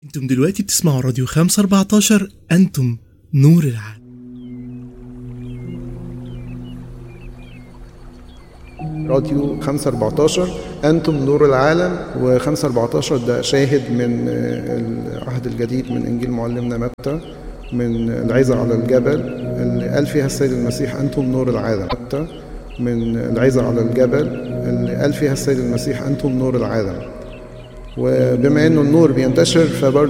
انتم دلوقتي بتسمعوا راديو 514 انتم نور العالم راديو 514 أنتم نور العالم و514 ده شاهد من العهد الجديد من إنجيل معلمنا متى من العزة على الجبل اللي قال فيها السيد المسيح أنتم نور العالم متى من العزة على الجبل اللي قال فيها السيد المسيح أنتم نور العالم وبما انه النور بينتشر فبرضه